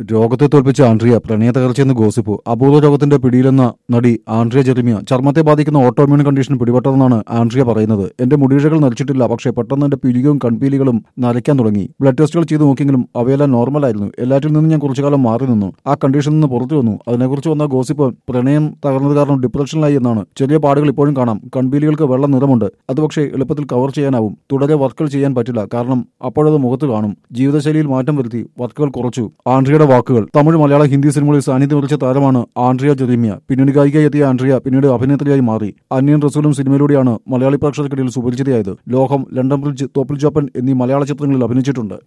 രോഗത്തെ തോൽപ്പിച്ച ആൻഡ്രിയ പ്രണയ തകർച്ചയെന്ന് ഗോസിപ്പ് അപൂർവ രോഗത്തിന്റെ പിടിയിലെന്ന നടി ആൻഡ്രിയ ജെറിമിയ ചർമ്മത്തെ ബാധിക്കുന്ന ഓട്ടോമ്യൂൺ കണ്ടീഷൻ പിടിപെട്ടതെന്നാണ് ആൻഡ്രിയ പറയുന്നത് എന്റെ മുടിയിഴകൾ നരച്ചിട്ടില്ല പക്ഷേ പെട്ടെന്ന് എന്റെ പിരികവും കൺപീലികളും നരയ്ക്കാൻ തുടങ്ങി ബ്ലഡ് ടെസ്റ്റുകൾ ചെയ്ത് നോക്കിയെങ്കിലും അവയെല്ലാം നോർമൽ ആയിരുന്നു എല്ലാറ്റിൽ നിന്നും ഞാൻ കുറച്ചു കാലം മാറി നിന്നു ആ കണ്ടീഷനിൽ നിന്ന് പുറത്തു വന്നു അതിനെക്കുറിച്ച് വന്ന ഗോസിപ്പ് പ്രണയം തകർന്നത് കാരണം ഡിപ്രഷനിലായി എന്നാണ് ചെറിയ പാടുകൾ ഇപ്പോഴും കാണാം കൺപീലികൾക്ക് വെള്ള നിറമുണ്ട് അത് പക്ഷേ എളുപ്പത്തിൽ കവർ ചെയ്യാനാവും തുടരെ വർക്കുകൾ ചെയ്യാൻ പറ്റില്ല കാരണം അപ്പോഴത് മുഖത്ത് കാണും ജീവിതശൈലിയിൽ മാറ്റം വരുത്തി വർക്കുകൾ കുറച്ചു ആൻഡ്രിയയുടെ വാക്കുകൾ തമിഴ് മലയാളം ഹിന്ദി സിനിമകളിൽ സാന്നിധ്യം വരിച്ച താരമാണ് ആൻഡ്രിയ ജെറീമിയ പിന്നീട് ഗായികയായി എത്തിയ ആൻഡ്രിയ പിന്നീട് അഭിനേത്രിയായി മാറി അന്യൻ റസൂലും സിനിമയിലൂടെയാണ് മലയാളി പ്രേക്ഷകർക്കിടയിൽ സുപരിചിതയായത് ലോകം ലണ്ടൻ ബ്രിഡ്ജ് തോപ്പിൽ ജോപ്പൻ എന്നീ മലയാള ചിത്രങ്ങളിൽ അഭിനയിച്ചിട്ടുണ്ട്